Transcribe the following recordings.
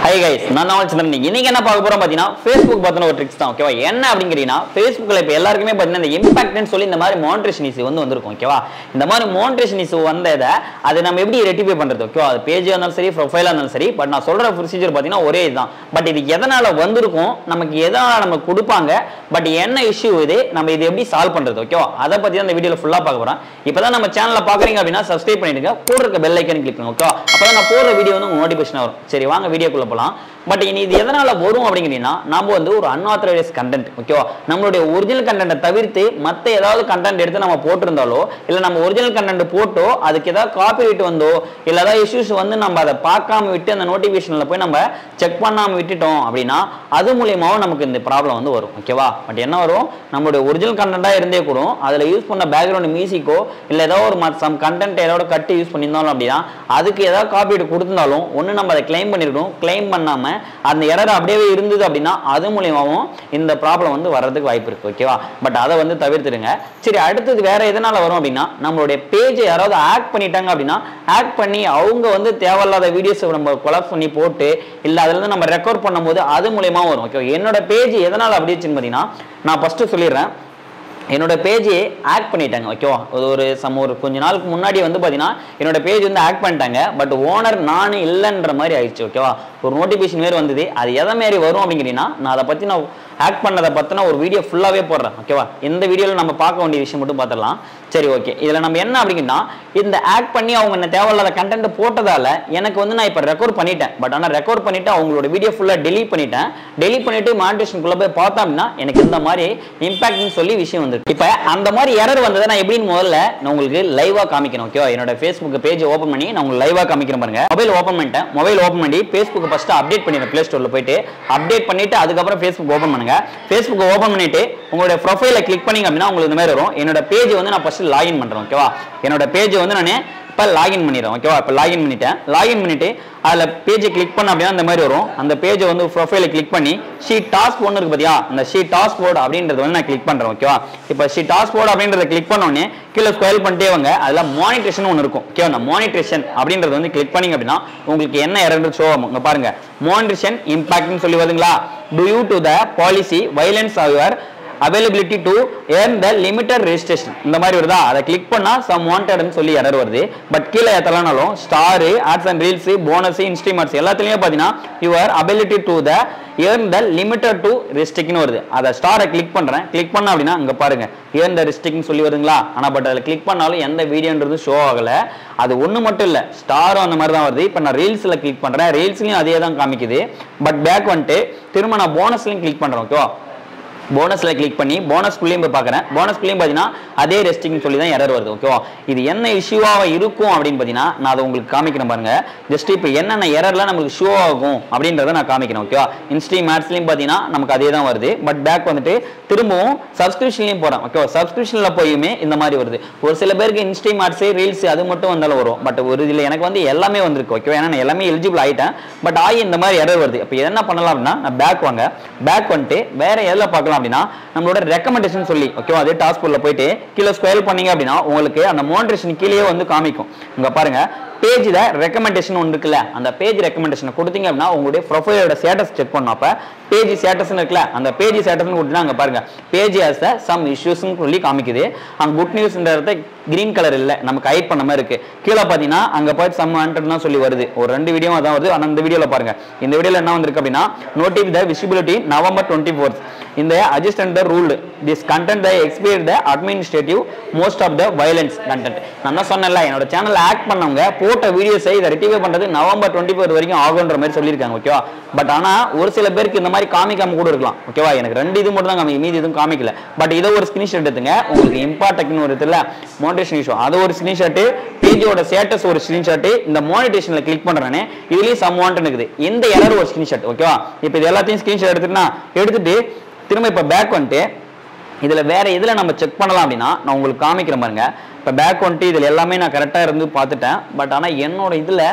hi guys நான் தான் சந்திரன் இன்னைக்கு என்ன பார்க்க போறோம் பார்த்தீங்கன்னா ஃபேஸ்புக் பத்தின ஒரு ட்ரிக்ஸ் தான் ஓகேவா என்ன அப்படிங்கிறீங்கன்னா ஃபேஸ்புக்கில் இப்போ எல்லாருக்குமே பார்த்தீங்கன்னா இந்த இம்பாக்ட்னு சொல்லி இந்த மாதிரி மானிட்ரேஷன் இஷ்யூ வந்து வந்திருக்கும் ஓகேவா இந்த மாதிரி மானிட்ரேஷன் இஷ்யூ வந்ததை அதை நம்ம எப்படி ரெட்டிஃபை பண்றது ஓகேவா அது பேஜாக இருந்தாலும் சரி ப்ரொஃபைலாக இருந்தாலும் சரி பட் நான் சொல்ற ப்ரொசீஜர் பார்த்தீங்கன்னா ஒரே இதுதான் பட் இது எதனால வந்திருக்கும் நமக்கு எதனால நமக்கு கொடுப்பாங்க பட் என்ன இஷ்யூ இது நம்ம இது எப்படி சால்வ் பண்றது ஓகேவா அதை பத்தி தான் இந்த வீடியோல ஃபுல்லா பார்க்க போறோம் இப்பதான் நம்ம சேனல்ல பாக்குறீங்க அப்படின்னா சப்ஸ்கிரைப் பண்ணிடுங்க கூட இருக்க பெல் ஐக்கன் கிளிக் பண்ணுங்க ஓகே அப்பதான் நான் போடுற வீடியோ வந்து உங்களுக்கு நோட்டிபிகேஷன் வரும் சரி வாங்க வீடியோக்குள்ள போலாம் பட் இனி இது எதனால வரும் அப்படிங்கிறீங்கன்னா நம்ம வந்து ஒரு அன்ஆத்தரைஸ் கண்டென்ட் ஓகேவா நம்மளுடைய ஒரிஜினல் கண்டென்ட்டை தவிர்த்து மற்ற ஏதாவது கண்டென்ட் எடுத்து நம்ம போட்டிருந்தாலோ இல்லை நம்ம ஒரிஜினல் கண்டென்ட் போட்டோ அதுக்கு ஏதாவது காப்பி வந்தோ இல்லை ஏதாவது இஷ்யூஸ் வந்து நம்ம அதை பார்க்காம விட்டு அந்த நோட்டிஃபிகேஷனில் போய் நம்ம செக் பண்ணாமல் விட்டுட்டோம் அப்படின்னா அது மூலியமாவும் நமக்கு இந்த ப்ராப்ளம் வந்து வரும் ஓகேவா பட் என்ன வரும் நம்மளுடைய ஒரிஜினல் கண்டென்ட்டாக இருந்தே கூட அதில் யூஸ் பண்ண பேக்ரவுண்ட் மியூசிக்கோ இல்லை ஏதோ ஒரு சம் கண்டென்ட் ஏதோட கட்டு யூஸ் பண்ணியிருந்தாலும் அப்படின்னா அதுக்கு ஏதாவது காப்பி கொடுத்திருந்தாலும் ஒன்று நம்ம அதை கிளைம் பண்ணிருக்கணும் கிளைம் பண்ணாமல் அந்த எரர் அப்படியே இருந்தது அப்படின்னா அது மூலியமாகவும் இந்த ப்ராப்ளம் வந்து வர்றதுக்கு வாய்ப்பு இருக்கு ஓகேவா பட் அதை வந்து தவிர்த்துடுங்க சரி அடுத்தது வேற எதனால வரும் அப்படின்னா நம்மளுடைய பேஜை யாராவது ஆக்ட் பண்ணிட்டாங்க அப்படின்னா ஆக்ட் பண்ணி அவங்க வந்து தேவையில்லாத வீடியோஸ் நம்ம கொலாப்ஸ் பண்ணி போட்டு இல்லை அதுல இருந்து நம்ம ரெக்கார்ட் பண்ணும்போது அது மூலியமா வரும் ஓகே என்னோட பேஜ் எதனால அப்படி வச்சுன்னு பார்த்தீங்கன்னா நான் ஃபர்ஸ்ட் சொல்லிடுறேன் என்னோட பேஜ் ஆக்ட் பண்ணிட்டாங்க ஓகேவா அது ஒரு சம் ஒரு கொஞ்ச நாளுக்கு முன்னாடி வந்து பார்த்தீங்கன்னா என்னோட பேஜ் வந்து ஆக்ட் பண்ணிட்டாங்க பட் ஓனர் நான் இல்லைன்ற மாதிரி ஆயிடுச்சு ஓகேவா ஒரு நோட்டிஃபிகேஷன் வேறு வந்தது அது எதை மாரி வரும் அப்படிங்கிறீங்கன்னா நான் அதை பற்றி நான் ஆக்ட் பண்ணதை பற்றின ஒரு வீடியோ ஃபுல்லாகவே போடுறேன் ஓகேவா இந்த வீடியோவில் நம்ம பார்க்க வேண்டிய விஷயம் மட்டும் பார்த்துடலாம் சரி ஓகே இதில் நம்ம என்ன அப்படிங்கன்னா இந்த ஆக்ட் பண்ணி அவங்க என்ன தேவையில்லாத கண்டென்ட் போட்டதால எனக்கு வந்து நான் இப்போ ரெக்கார்ட் பண்ணிட்டேன் பட் ஆனால் ரெக்கார்ட் பண்ணிட்டு அவங்களோட வீடியோ ஃபுல்லாக டெலீட் பண்ணிட்டேன் டெலீட் பண்ணிட்டு மானிட்டேஷனுக்குள்ளே போய் பார்த்தோம் அப்படின்னா எனக்கு இந்த மாதிரி இம்பாக்ட்னு சொல்லி விஷயம் வந்து இப்போ அந்த மாதிரி எரர் வந்ததை நான் எப்படின்னு முதல்ல நான் உங்களுக்கு லைவாக காமிக்கணும் ஓகேவா என்னோட ஃபேஸ்புக் பேஜ் ஓப்பன் பண்ணி நான் உங்களுக்கு லைவாக காமிக்கிறேன் பாருங்க மொபைல் ஓப்பன் பண்ணிட்டேன் மொபைல் ஓப்பன் பண்ணி ஃபேஸ்புக் ஃபர்ஸ்ட் அப்டேட் பண்ணிடுறேன் ப்ளே ஸ்டோரில் போயிட்டு அப்டேட் பண்ணிட்டு அதுக்கப்புறம் ஃபேஸ்புக் ஓப்பன் பண்ணுங்க ஃபேஸ்புக் ஓப்பன் பண்ணிட்டு உங்களுடைய ப்ரொஃபைலை கிளிக் பண்ணீங்க அப்படின்னா உங்களுக்கு இந்த மாதிரி வரும் என்னோட பேஜ் வந்து நான் ஃபர்ஸ்ட் லாகின் பண்றேன் ஓகேவா என்னோட பேஜ் வந்து நான் இப்போ லாகின் பண்ணிடுறேன் ஓகேவா இப்போ லாகின் பண்ணிட்டேன் லாகின் பண்ணிட்டு அதில் பேஜை கிளிக் பண்ண அப்படின்னா இந்த மாதிரி வரும் அந்த பேஜை வந்து ப்ரொஃபைலை கிளிக் பண்ணி ஷீ டாஸ்க் ஒன்று இருக்கு பார்த்தியா அந்த ஷீ டாஸ்க் போர்டு அப்படின்றது வந்து நான் கிளிக் பண்ணுறேன் ஓகேவா இப்போ ஷீ டாஸ்க் போர்டு அப்படின்றத கிளிக் பண்ண உடனே கீழே ஸ்கொயல் பண்ணிட்டே வாங்க அதில் மானிட்டேஷன் ஒன்று இருக்கும் ஓகே அந்த மானிட்டேஷன் அப்படின்றது வந்து கிளிக் பண்ணீங்க அப்படின்னா உங்களுக்கு என்ன எரர் ஷோ ஆகும் இங்க பாருங்க மானிட்டேஷன் இம்பாக்ட்னு சொல்லி வருதுங்களா due to the policy violence our availability to earn the limited registration இந்த மாதிரி வருதா அதை கிளிக் பண்ணா சம் வாண்டட்னு சொல்லி எரர் வருது பட் கீழே எத்தலானாலும் star ads and reels bonus instreamers எல்லாத்துலயும் பார்த்தீங்கன்னா your ability to the earn the limited to ரெஸ்ட்ரிக்ட்னு வருது அதை ஸ்டாரை கிளிக் பண்றேன் கிளிக் பண்ண அப்படின்னா இங்க பாருங்க ஏர்ன் த ரெஸ்ட்ரிக்ட்னு சொல்லி வருதுங்களா ஆனா பட் அதில் கிளிக் பண்ணாலும் எந்த வீடியோன்றது ஷோ ஆகல அது ஒன்று மட்டும் இல்லை ஸ்டாரும் அந்த மாதிரி தான் வருது இப்போ நான் ரீல்ஸில் கிளிக் பண்றேன் ரீல்ஸ்லையும் அதே தான் காமிக்குது பட் பேக் வந்துட்டு திரும்ப நான் போனஸ்லையும் கிளிக் பண்றேன் ஓகேவா போனஸ்ல கிளிக் பண்ணி போனஸ்குள்ளேயும் போய் பார்க்குறேன் போனஸ்குள்ளேயும் பார்த்தீங்கன்னா அதே ரெஸ்டிங்னு சொல்லி தான் எரர் வருது ஓகேவா இது என்ன இஷ்யூவாக இருக்கும் அப்படின்னு பார்த்தீங்கன்னா நான் அதை உங்களுக்கு காமிக்கிறேன் பாருங்க ஜஸ்ட் இப்போ என்னென்ன எரர்லாம் நமக்கு ஷோ ஆகும் அப்படின்றத நான் காமிக்கிறேன் ஓகேவா இன்ஸ்டி மேட்ஸ்லையும் பார்த்தீங்கன்னா நமக்கு அதே தான் வருது பட் பேக் வந்துட்டு திரும்பவும் சப்ஸ்கிரிப்ஷன்லையும் போகிறேன் ஓகேவா சப்ஸ்கிரிப்ஷனில் போயுமே இந்த மாதிரி வருது ஒரு சில பேருக்கு இன்ஸ்டி மேட்ஸ் ரீல்ஸ் அது மட்டும் வந்தாலும் வரும் பட் ஒரு இதில் எனக்கு வந்து எல்லாமே வந்திருக்கு ஓகேவா ஏன்னா நான் எல்லாமே எலிஜிபிள் ஆகிட்டேன் பட் ஆகி இந்த மாதிரி எரர் வருது இப்போ என்ன பண்ணலாம் அப்படின்னா நான் பேக் வாங்க பேக் வந்துட்டு வேற எதில் பார்க்கலாம் அப்படின்னா நம்மளோட ரெக்கமெண்டேஷன் சொல்லி ஓகேவா அதே டாஸ்க்ல போயிட்டு கீழே ஸ்கொயர் பண்ணீங்க அப்படின்னா உங்களுக்கு அந்த மோனிட்டேஷன் கீழே வந்து காமிக்கும் இங்க பாருங்க பேஜில் ரெக்கமெண்டேஷன் ஒன்று இருக்குல்ல அந்த பேஜ் ரெக்கமெண்டேஷனை கொடுத்தீங்க அப்படின்னா உங்களுடைய ப்ரொஃபைலோட ஸ்டேட்டஸ் செக் பண்ணும் அப்போ பேஜ் ஸ்டேட்டஸ்னு இருக்குல்ல அந்த பேஜ் ஸ்டேட்டஸ்னு கொடுத்தா அங்கே பாருங்க பேஜ் ஹாஸ் சம் இஷ்யூஸ்னு சொல்லி காமிக்குது அங்கே குட் நியூஸ்ன்றத கிரீன் கலர் இல்லை நமக்கு ஹைட் பண்ண மாதிரி இருக்கு கீழே பார்த்தீங்கன்னா அங்கே போயிட்டு சம் ஹண்ட்ரட் சொல்லி வருது ஒரு ரெண்டு வீடியோ அதான் வருது ஆனால் இந்த வீடியோவில் பாருங்க இந்த வீடியோவில் என்ன வந்திருக்கு அப்படின்னா notify the visibility November twenty fourth இந்த adjustment rule this content the experience the administrative most of the violence content நான் தான் சொன்னேன்ல என்னோட சேனல் ஆக்ட் பண்ணவங்க போட்ட வீடியோஸை இதை ரெட்டிஃபை பண்ணுறது நவம்பர் டுவெண்ட்டி ஃபோர் வரைக்கும் ஆகுன்ற மாதிரி சொல்லியிருக்காங்க ஓகேவா பட் ஆனால் ஒரு சில பேருக்கு இந்த மாதிரி காமிக்காம கூட இருக்கலாம் ஓகேவா எனக்கு ரெண்டு இது மட்டும் தான் காமிக்கும் மீதி எதுவும் காமிக்கல பட் இதை ஒரு ஸ்கிரீன்ஷாட் எடுத்துங்க உங்களுக்கு இம்பார்ட்டக்னு ஒரு இதில் மோனிட்டேஷன் இஷ்யூ அது ஒரு ஸ்கிரீன்ஷாட்டு பேஜோட ஸ்டேட்டஸ் ஒரு ஸ்கிரீன்ஷாட்டு இந்த மானிட்டேஷன்ல கிளிக் பண்றேனே இதுலயும் சம் வாண்ட் இருக்குது இந்த எரர் ஒரு ஸ்கிரீன்ஷாட் ஓகேவா இப்போ இது எல்லாத்தையும் ஸ்கிரீன்ஷாட் எடுத்துட்டுனா எடுத்துட்டு திரும்ப இப்போ பேக் வந்துட்டு இதுல வேற எதுல நம்ம செக் பண்ணலாம் அப்படின்னா நான் உங்களுக்கு காமிக்கிறேன் பாருங்க இப்போ பேக் வந்துட்டு இதுல எல்லாமே நான் கரெக்டாக இருந்து பார்த்துட்டேன் பட் ஆனால் என்னோட இதுல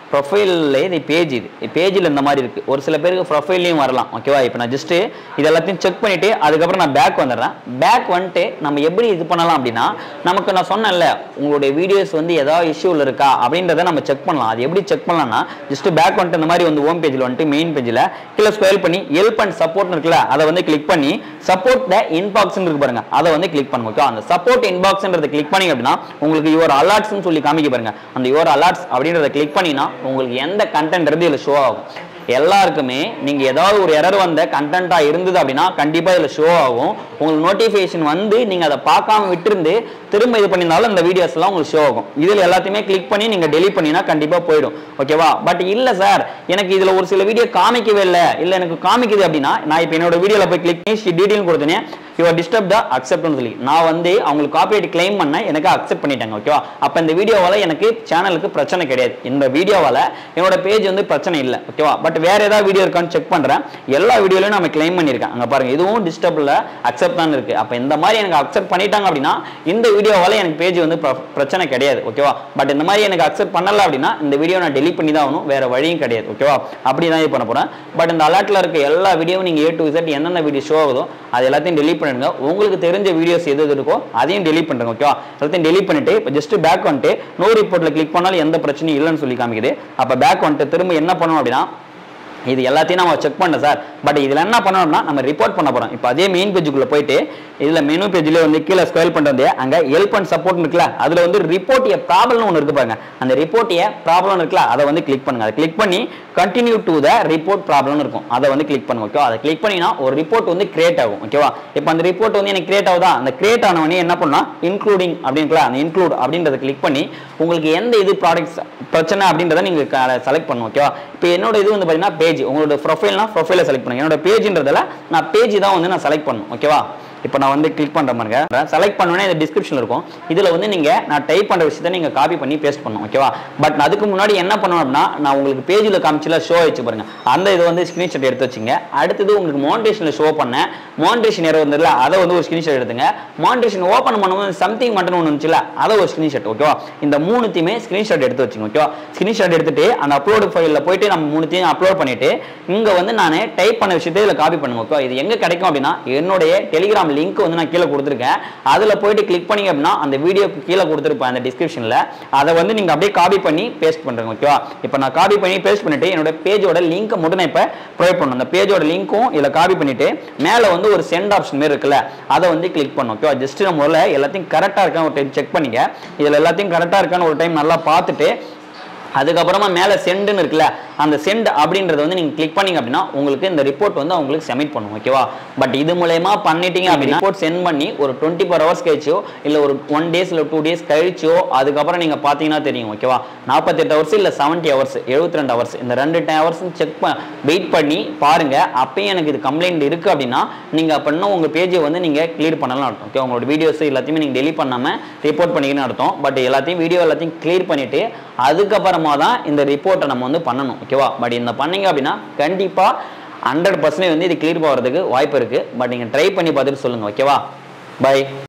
ப்ரொஃபைல்ல இது பேஜ் இது பேஜில் இந்த மாதிரி இருக்கு ஒரு சில பேருக்கு ப்ரொஃபைல்லையும் வரலாம் ஓகேவா இப்போ நான் ஜஸ்ட் இது எல்லாத்தையும் செக் பண்ணிட்டு அதுக்கப்புறம் நான் பேக் வந்துடுறேன் பேக் வந்துட்டு நம்ம எப்படி இது பண்ணலாம் அப்படின்னா நமக்கு நான் சொன்னேன்ல உங்களுடைய வீடியோஸ் வந்து ஏதாவது இஷ்யூவில் இருக்கா அப்படின்றத நம்ம செக் பண்ணலாம் அது எப்படி செக் பண்ணலாம்னா ஜஸ்ட் பேக் வந்துட்டு இந்த மாதிரி வந்து ஹோம் பேஜில் வந்துட்டு மெயின் பேஜில் கீழே ஸ்கொயல் பண்ணி ஹெல்ப் அண்ட் சப்போர்ட் இருக்குல்ல அதை வந்து கிளிக் பண்ணி சப்போர்ட் த இன்பாக்ஸ் இருக்கு பாருங்க அதை வந்து கிளிக் பண்ணுங்க ஓகே அந்த சப்போர்ட் இன்பாக்ஸ்ன்றதை கிளிக் பண்ணீங்க அப்படின்னா உங்களுக்கு யுவர் அலர்ட்ஸ்னு சொல்லி காமிக்க பாருங்க அந்த யுவர் அலர்ட்ஸ் அப்படின்றத கிளிக் பண்ணினா உங்களுக்கு எந்த கண்டென்ட் இருந்து இதில் ஷோ ஆகும் எல்லாருக்குமே நீங்க ஏதாவது ஒரு எரர் வந்த கண்டென்ட்டா இருந்தது அப்படின்னா கண்டிப்பா இதுல ஷோ ஆகும் உங்களுக்கு நோட்டிஃபிகேஷன் வந்து நீங்க அதை பார்க்காம விட்டுருந்து திரும்ப இது பண்ணியிருந்தாலும் இந்த வீடியோஸ் எல்லாம் உங்களுக்கு ஷோ ஆகும் இதுல எல்லாத்தையுமே கிளிக் பண்ணி நீங்க டெலிட் பண்ணினா கண்டிப்பா போயிடும் ஓகேவா பட் இல்ல சார் எனக்கு இதுல ஒரு சில வீடியோ காமிக்கவே இல்லை இல்ல எனக்கு காமிக்குது அப்படின்னா நான் இப்போ என்னோட வீடியோல போய் கிளிக் பண்ணி டீடைல் கொடுத்தனே யுவர் டிஸ்டர்ப் த அக்செப்ட்னு சொல்லி நான் வந்து அவங்களுக்கு காப்பிரைட் கிளைம் பண்ண எனக்கு அக்செப்ட் பண்ணிட்டாங்க ஓகேவா அப்ப இந்த வீடியோவால எனக்கு சேனலுக்கு பிரச்சனை கிடையாது இந்த வீடியோவால என்னோட பேஜ் வந்து பிரச்சனை இல்லை ஓகேவா பட் வேற ஏதாவது வீடியோ இருக்கான்னு செக் பண்றேன் எல்லா வீடியோலையும் நம்ம கிளைம் பண்ணியிருக்கேன் அங்க பாருங்க இதுவும் டிஸ்டர்ப்ல அக்செப்ட் தான் இருக்கு அப்ப இந்த மாதிரி எனக்கு அக்செப்ட் பண்ணிட்டாங்க அப்படின்னா இந்த வீடியோவால எனக்கு பேஜ் வந்து பிர- பிரச்சனை கிடையாது ஓகேவா பட் இந்த மாதிரி எனக்கு அக்செப்ட் பண்ணல அப்படின்னா இந்த வீடியோ நான் டெலிட் பண்ணி தான் ஆகணும் வேற வழியும் கிடையாது ஓகேவா அப்படி தான் இது பண்ண போறேன் பட் இந்த அலர்ட்ல இருக்க எல்லா வீடியோவும் நீங்க ஏ டு Z எந்தெந்த வீடியோ ஷோ ஆகுதோ அது எல்லாத்தையும் டெலிட் பண்ணிடுங்க உங்களுக்கு தெரிஞ்ச வீடியோஸ் எது எது இருக்கோ அதையும் டெலிட் பண்ணுங்க ஓகேவா எல்லாத்தையும் டெலிட் பண்ணிட்டு இப்போ ஜஸ்ட் பேக் வந்துட்டு நோ ரிப்போர்ட்ல கிளிக் பண்ணாலும் எந்த பிரச்சனையும் இல்லைன்னு சொல்லி காமிக்குது அப்ப பேக் வந்துட்டு திரும்ப என்ன பண்ணணும் அப்படின்னா இது எல்லாத்தையும் நம்ம செக் பண்ண சார் பட் இதுல என்ன பண்ணணும்னா நம்ம ரிப்போர்ட் பண்ண போறோம் இப்போ அதே மெயின் பேஜுக்குள்ள போயிட்டு இதுல மெனு பேஜ்ல வந்து கீழே ஸ்க்ரோல் பண்ணிட்டு வந்து அங்க ஹெல்ப் அண்ட் சப்போர்ட் இருக்குல்ல அதுல வந்து ரிப்போர்ட் ஏ ப்ராப்ளம்னு ஒன்று இருக்கு பாருங்க அந்த ரிப்போர்ட் ஏ ப்ராப்ளம் இருக்குல்ல அதை வந்து கிளிக் பண்ணுங்க அதை கிளிக் பண்ணி கண்டினியூ டு த ரிப்போர்ட் ப்ராப்ளம்னு இருக்கும் அதை வந்து கிளிக் பண்ணுங்க ஓகேவா அதை கிளிக் பண்ணினா ஒரு ரிப்போர்ட் வந்து கிரியேட் ஆகும் ஓகேவா இப்போ அந்த ரிப்போர்ட் வந்து எனக்கு கிரியேட் ஆகுதா அந்த கிரியேட் ஆனவனே என்ன பண்ணா இன்க்ளூடிங் அப்படின்னுல அந்த இன்க்ளூட் அப்படின்றத கிளிக் பண்ணி உங்களுக்கு எந்த இது ப்ராடக்ட்ஸ் பிரச்சனை அப்படின்றத நீங்க செலக்ட் பண்ணும் ஓகேவா இப்போ என்னோட இது வந்து பாத்தீங்கன்னா பேஜ் உங்களோட ப்ரொஃபைல்னா ப்ரொஃபைலை செலக்ட் பண்ணுங்க என்னோட பேஜ்ன்றதுல நான் பேஜ் தான் வந்து நான் செலக்ட் பண்ணணும் ஓகேவா இப்போ நான் வந்து கிளிக் பண்ற மாதிரி செலக்ட் பண்ணோன்னே இந்த டிஸ்கிரிப்ஷன் இருக்கும் இதுல வந்து நீங்க நான் டைப் பண்ற விஷயத்தை நீங்க காப்பி பண்ணி பேஸ்ட் பண்ணணும் ஓகேவா பட் அதுக்கு முன்னாடி என்ன பண்ணணும் அப்படின்னா நான் உங்களுக்கு பேஜில் காமிச்சில ஷோ வச்சு பாருங்க அந்த இது வந்து ஸ்கிரீன்ஷாட் எடுத்து வச்சுங்க அடுத்தது உங்களுக்கு மோனிடேஷன்ல ஷோ பண்ணேன் மோனிடேஷன் எரர் வந்ததுல அதை வந்து ஒரு ஸ்கிரீன்ஷாட் எடுத்துங்க மோனிடேஷன் ஓப்பன் பண்ணும்போது சம்திங் மட்டும் ஒன்று இருந்துச்சுல அதை ஒரு ஸ்கிரீன்ஷாட் ஓகேவா இந்த மூணுத்தையுமே ஸ்கிரீன்ஷாட் எடுத்து வச்சுங்க ஓகேவா ஸ்கிரீன்ஷாட் எடுத்துட்டு அந்த அப்லோடு ஃபைலில் போயிட்டு நம்ம மூணுத்தையும் அப்லோட் பண்ணிட்டு இங்க வந்து நான் டைப் பண்ண விஷயத்தை இதில் காப்பி பண்ணுங்க ஓகேவா இது எங்க கிடைக்கும் அப்படின்னா என்னுடைய டெலிகிராம் லிங்க் வந்து நான் கீழே கொடுத்துருக்கேன் அதுல போயிட்டு கிளிக் பண்ணீங்க அப்படின்னா அந்த வீடியோக்கு கீழே கொடுத்துருப்பேன் அந்த டிஸ்கிரிப்ஷன்ல அதை வந்து நீங்க அப்படியே காப்பி பண்ணி பேஸ்ட் பண்றீங்க ஓகேவா இப்போ நான் காப்பி பண்ணி பேஸ்ட் பண்ணிட்டு என்னோட பேஜோட லிங்க்கை மட்டும் நான் இப்போ ப்ரொவைட் பண்ணணும் அந்த பேஜோட லிங்க்கும் இதில் காப்பி பண்ணிட்டு மேலே வந்து ஒரு சென்ட் ஆப்ஷன் மாதிரி இருக்குல்ல அதை வந்து கிளிக் பண்ணும் ஓகேவா ஜஸ்ட் நம்ம முதல்ல எல்லாத்தையும் கரெக்டாக இருக்கான்னு ஒரு டைம் செக் பண்ணிக்க இதில் எல்லாத்தையும் கரெக்டாக இருக்கான்னு ஒரு டைம் நல்லா பார்த்துட்டு அதுக்கப்புறமா மேலே சென்ட்னு இருக்குல்ல அந்த சென்ட் அப்படின்றத வந்து நீங்க கிளிக் பண்ணீங்க அப்படின்னா உங்களுக்கு இந்த ரிப்போர்ட் வந்து அவங்களுக்கு சப்மிட் பண்ணும் ஓகேவா பட் இது மூலயமா பண்ணிட்டீங்க அப்படின்னா ரிப்போர்ட் சென்ட் பண்ணி ஒரு டுவெண்ட்டி ஃபோர் ஹவர்ஸ் கழிச்சோ இல்ல ஒரு ஒன் டேஸ் இல்ல டூ டேஸ் கழிச்சோ அதுக்கப்புறம் நீங்க பாத்தீங்கன்னா தெரியும் ஓகேவா நாற்பத்தெட்டு ஹவர்ஸ் இல்ல செவன்ட்டி ஹவர்ஸ் எழுபத்தி ரெண்டு ஹவர்ஸ் இந்த ரெண்டு ஹவர்ஸ் செக் வெயிட் பண்ணி பாருங்க அப்பயும் எனக்கு இது கம்ப்ளைண்ட் இருக்கு அப்படின்னா நீங்க அப்படின்னா உங்க பேஜை வந்து நீங்க கிளியர் பண்ணலாம் அர்த்தம் ஓகே உங்களோட வீடியோஸ் எல்லாத்தையுமே நீங்க டெலிட் பண்ணாம ரிப்போர்ட் பண்ணிக்கணும்னு அர்த்தம் பட் எல்லாத்தையும் வீடியோ எல்லாத்தையும் கிளியர் பண்ணிட்டு அதுக்கப்புறமா தான் இந்த ரிப்போர்ட்டை நம்ம வந்து பண்ணணும் ஓகேவா பட் இந்த பண்ணீங்க அப்படின்னா கண்டிப்பா ஹண்ட்ரட் பர்சன்டேஜ் வந்து இது கிளியர் போகிறதுக்கு வாய்ப்பு இருக்கு பட் நீங்க ட்ரை பண்ணி பார்த்துட்டு சொல்லுங்க ஓகேவா பை